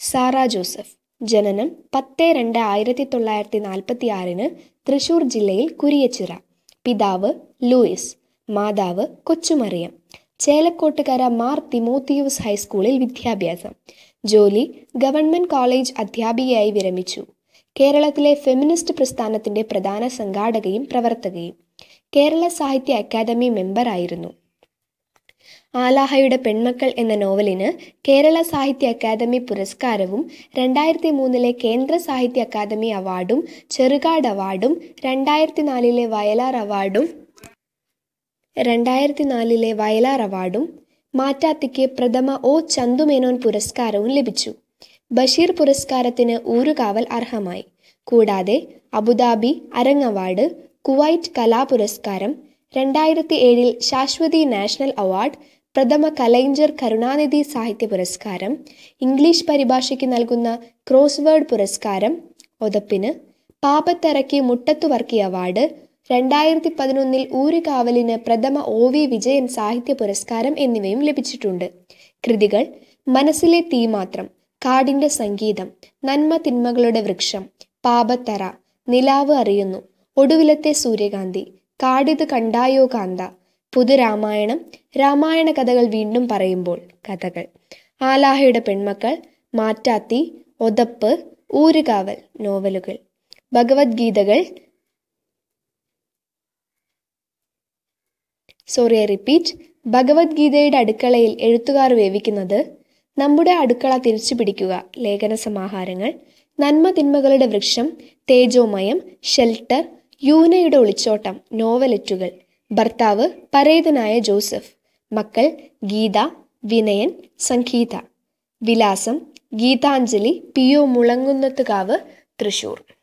Sara Joseph ജനനം പത്ത് രണ്ട് ആയിരത്തി തൊള്ളായിരത്തി നാൽപ്പത്തി ആറിന് തൃശൂർ ജില്ലയിൽ കുരിയച്ചിറ പിതാവ് ലൂയിസ് മാതാവ് കൊച്ചുമറിയം ചേലക്കോട്ടുകര മാർ തിമോത്തിയൂസ് ഹൈസ്കൂളിൽ വിദ്യാഭ്യാസം ജോലി ഗവൺമെൻറ് കോളേജ് അധ്യാപികയായി വിരമിച്ചു കേരളത്തിലെ ഫെമിനിസ്റ്റ് പ്രസ്ഥാനത്തിൻ്റെ പ്രധാന സംഘാടകയും പ്രവർത്തകയും കേരള സാഹിത്യ അക്കാദമി മെമ്പറായിരുന്നു ആലാഹയുടെ പെൺമക്കൾ എന്ന നോവലിന് കേരള സാഹിത്യ അക്കാദമി പുരസ്കാരവും രണ്ടായിരത്തി മൂന്നിലെ കേന്ദ്ര സാഹിത്യ അക്കാദമി അവാർഡും ചെറുകാട് അവാർഡും രണ്ടായിരത്തി നാലിലെ വയലാർ അവാർഡും രണ്ടായിരത്തി നാലിലെ വയലാർ അവാർഡും മാറ്റാത്തിക്ക് പ്രഥമ ഒ ചന്തുമേനോൻ പുരസ്കാരവും ലഭിച്ചു ബഷീർ പുരസ്കാരത്തിന് ഊരുകാവൽ അർഹമായി കൂടാതെ Abu Dhabi Arang award Kuwait Kala പുരസ്കാരം രണ്ടായിരത്തി ഏഴിൽ ശാശ്വതി നാഷണൽ അവാർഡ് പ്രഥമ കലൈഞ്ചർ കരുണാനിധി സാഹിത്യ പുരസ്കാരം ഇംഗ്ലീഷ് പരിഭാഷയ്ക്ക് നൽകുന്ന ക്രോസ്വേർഡ് പുരസ്കാരം ഒതപ്പിന് പാപത്തറയ്ക്ക് മുട്ടത്തുവർക്കി അവാർഡ് രണ്ടായിരത്തി പതിനൊന്നിൽ ഊരുകാവലിന് പ്രഥമ ഒ വി വിജയൻ സാഹിത്യ പുരസ്കാരം എന്നിവയും ലഭിച്ചിട്ടുണ്ട് കൃതികൾ മനസ്സിലെ തീ മാത്രം കാടിൻ്റെ സംഗീതം നന്മ തിന്മകളുടെ വൃക്ഷം പാപത്തറ നിലാവ് അറിയുന്നു ഒടുവിലത്തെ സൂര്യകാന്തി കാടിത് കണ്ടായോ കാന്ത പുതുരാമായണം രാമായണ കഥകൾ വീണ്ടും പറയുമ്പോൾ കഥകൾ ആലാഹയുടെ പെൺമക്കൾ മാറ്റാത്തി ഒതപ്പ് ഊരുകാവൽ നോവലുകൾ ഭഗവത്ഗീതകൾ സോറി ഐ റിപ്പീറ്റ് ഭഗവത്ഗീതയുടെ അടുക്കളയിൽ എഴുത്തുകാർ വേവിക്കുന്നത് നമ്മുടെ അടുക്കള തിരിച്ചു പിടിക്കുക ലേഖന സമാഹാരങ്ങൾ നന്മ തിന്മകളുടെ വൃക്ഷം തേജോമയം ഷെൽട്ടർ യൂനയുടെ ഒളിച്ചോട്ടം നോവലെറ്റുകൾ ഭർത്താവ് പരേതനായ ജോസഫ് മക്കൾ ഗീത വിനയൻ സംഗീത വിലാസം ഗീതാഞ്ജലി പി ഒ മുളങ്ങുന്നത്തുകാവ് തൃശൂർ